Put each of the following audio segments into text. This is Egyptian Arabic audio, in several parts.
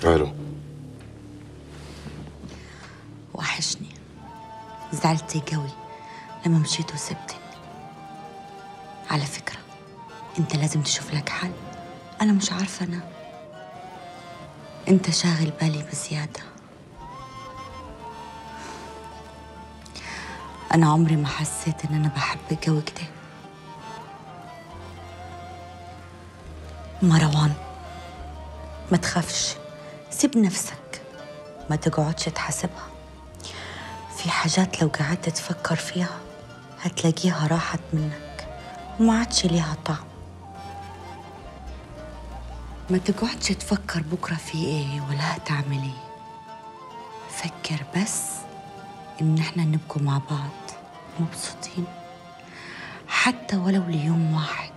ماله وحشني زعلتي قوي لما مشيت وسبتني على فكرة انت لازم تشوف لك حل انا مش عارفة انا انت شاغل بالي بزيادة انا عمري ما حسيت ان انا بحبك قوي كده مروان ما تخافش سيب نفسك ما تقعدش تحاسبها في حاجات لو قعدت تفكر فيها هتلاقيها راحت منك وما عادش ليها طعم ما تقعدش تفكر بكرة في ايه ولا هتعمل ايه فكر بس ان احنا نبقوا مع بعض مبسوطين حتى ولو ليوم واحد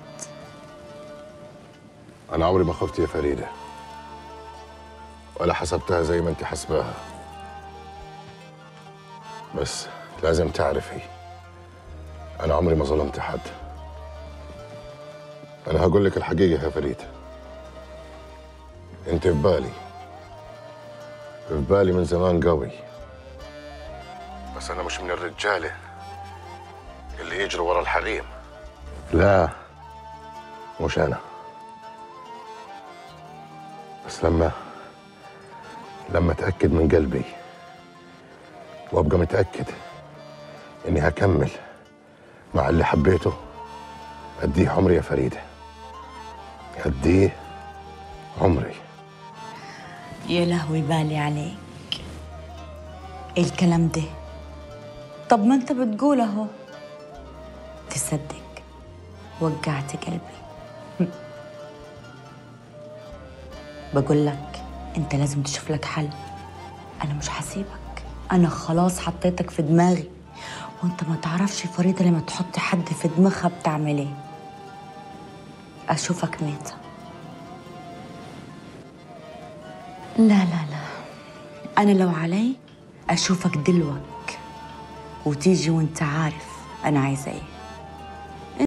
انا عمري ما خفت يا فريده ولا حسبتها زي ما انت حسباها بس لازم تعرفي انا عمري ما ظلمت حد انا هقول لك الحقيقه يا فريده انت في بالي في بالي من زمان قوي بس انا مش من الرجاله اللي يجروا ورا الحريم لا مش انا بس لما لما اتاكد من قلبي وابقى متاكد اني هكمل مع اللي حبيته اديه عمري يا فريده اديه عمري يا لهوي بالي عليك ايه الكلام ده طب ما انت بتقول اهو تصدق وجعت قلبي بقول لك انت لازم تشوف لك حل انا مش هسيبك انا خلاص حطيتك في دماغي وانت ما تعرفش فريدة لما تحط حد في دماغها بتعمل ايه اشوفك ميتة لا لا لا انا لو علي اشوفك دلوك وتيجي وانت عارف انا عايزه ايه